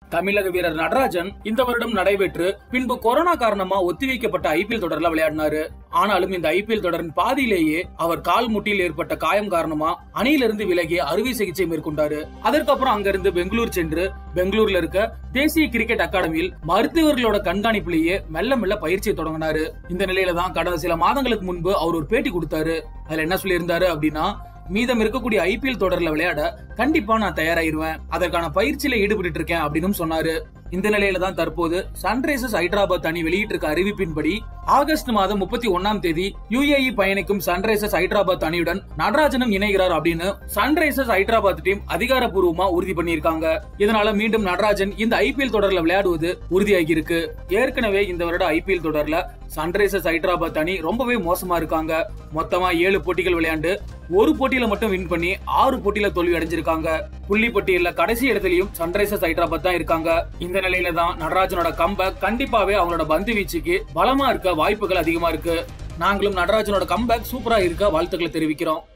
தமிழக வீரர் நடராஜன் இந்த வருடம் நடைபெற்று பின்பு கொரோனா காரணமா ஒத்திவைக்கப்பட்ட ஐபிஎல் தொடர்ல விளையாடினாரு ஆனாலும் இந்த ஐபிஎல் தொடரின் பாதியிலேயே அவர் கால் முட்டியில் ஏற்பட்ட காயம் காரணமா அணியிலிருந்து விலகி அறுவை சிகிச்சை மேற்கொண்டாரு அதற்கப்புறம் அங்கிருந்து பெங்களூர் சென்று பெங்களூர்ல இருக்க தேசிய கிரிக்கெட் அகாடமியில் மருத்துவர்களோட கண்காணிப்பிலேயே மெல்ல மெல்ல பயிற்சியை தொடங்கினாரு இந்த நிலையில தான் கடந்த சில மாதங்களுக்கு முன்பு அவர் ஒரு பேட்டி கொடுத்தாரு அதுல என்ன சொல்லியிருந்தாரு அப்படின்னா மீதம் இருக்கக்கூடிய ஐபிஎல் தொடர்ல விளையாட கண்டிப்பா நான் தயாராயிருவேன் அதற்கான பயிற்சியில ஈடுபட்டு இருக்கேன் அப்படின்னு சொன்னாரு இந்த நிலையில தான் தற்போது சன்ரைசர்ஸ் ஹைதராபாத் அணி வெளியிட்டிருக்க அறிவிப்பின்படி ஆகஸ்ட் மாதம் முப்பத்தி ஒன்னாம் தேதி யுஏஇ பயணிக்கும் சன்ரைசர்ஸ் ஹைதராபாத் அணியுடன் நடராஜனும் இணைகிறார் அப்படின்னு சன்ரைசர்ஸ் ஹைதராபாத் டீம் அதிகாரப்பூர்வமா உறுதி பண்ணியிருக்காங்க இதனால மீண்டும் நடராஜன் இந்த ஐபிஎல் தொடர்ல விளையாடுவது உறுதியாகி இருக்கு ஏற்கனவே இந்த வருட ஐபிஎல் தொடர்ல சன்ரைசர்ஸ் ஹைதராபாத் அணி ரொம்பவே மோசமா இருக்காங்க மொத்தமா ஏழு போட்டிகள் விளையாண்டு ஒரு போட்டியில மட்டும் வின் பண்ணி ஆறு போட்டியில தோல்வி அடைஞ்சிருக்காங்க புள்ளி பட்டியல்ல கடைசி இடத்துலயும் சன்ரைசர்ஸ் ஹைதராபாத் தான் இருக்காங்க இந்த நிலையில தான் நடராஜனோட கம்பேக் கண்டிப்பாவே அவங்களோட பந்து வீச்சுக்கு பலமா இருக்க வாய்ப்புகள் அதிகமா இருக்கு நாங்களும் நடராஜனோட கம்பேக் சூப்பரா இருக்க வாழ்த்துக்களை தெரிவிக்கிறோம்